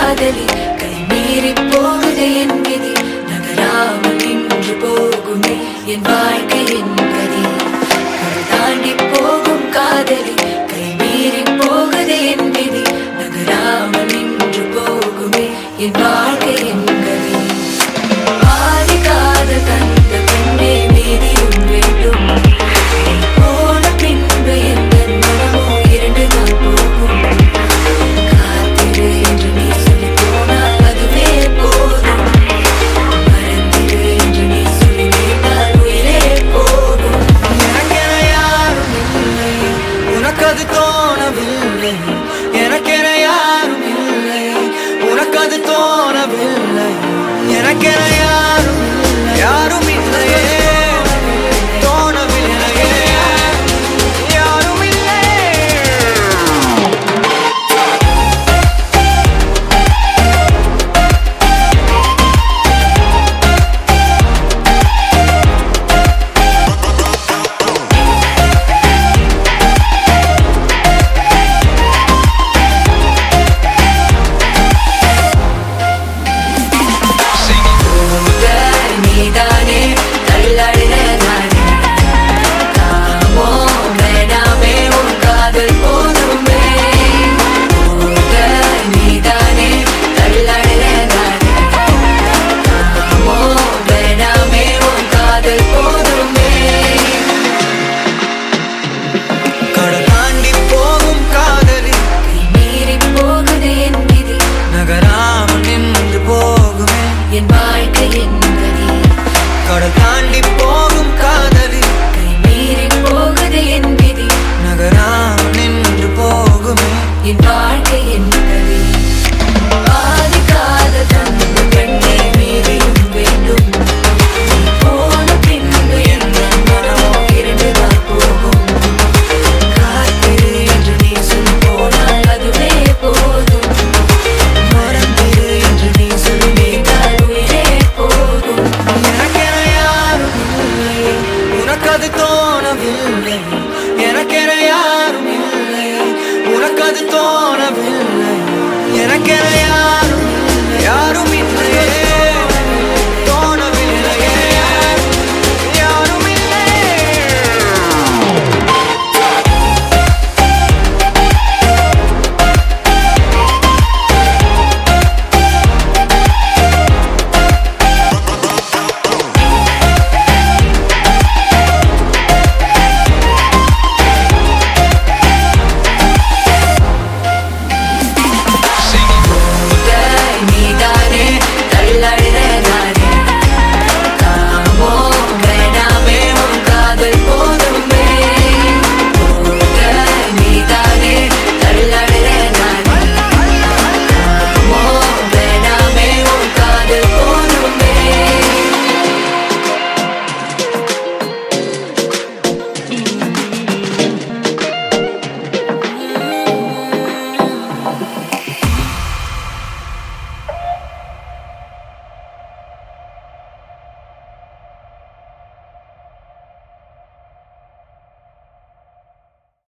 காதலி கை மீறி போகுது என் விதி நகராமல் நின்று போகுமே என் வாழ்க்கை என் கதி கடல் தாண்டி போகும் காதலி கை மீறி போகுது என் விதி நகராமல் நின்று போகுமே என் வாழ்க்கை என் கதி ஆதி காதல் தந்த பெண்ணே மீதியும் வேண்டும் நீ போன பின்பு எந்த மனமோ இரண்டு நாள் போகும் காத்திரு என்று நீ சொல்லி போனால் அதுவே போதும் மறந்திரு என்று நீ சொல்லி கேட்டால் உயிரே போகும் எனக்கென யாரும் இல்லை உனக்கது தோணவில்லை எனக்கென யாரும் இல்லை உனக்கது தோணவில்லை எனக்கென யாரும் இல்லை யாரும் இல்லையே தோணவில்லையே யாரும் இல்லை போக நீதானே தள்ளாடுற நானே காமோ வேணாமே உன் காதல் போதுமே போக நீதானே தள்ளாடுற நானே காமோ வேணாமே உன் காதல் போதுமே கடல் தாண்டி போகும் காதலி கை மீறி போகுது என் விதி நகராமல் நின்று போகுமே என் வாழ்க்கை என் கதி கடல் தாண்டி போகும் காதலி கை மீறி போகுது என் விதி நகராமல் நின்று போகுமே என் வாழ்க்கை என் கதி ஆதி கால தந்த பெண்ணே மீறியும் வேண்டும் நீ போன பின்பு எந்த மனமோ இரண்டு நாள் போகும் காத்திரு என்று நீ சொல்லி போனால் அதுவே போதும் மறந்திரு என்று நீ சொல்லி கேட்டால் உயிரே போகும் எனக்கென யாரும் இல்லை உனக்கது தோ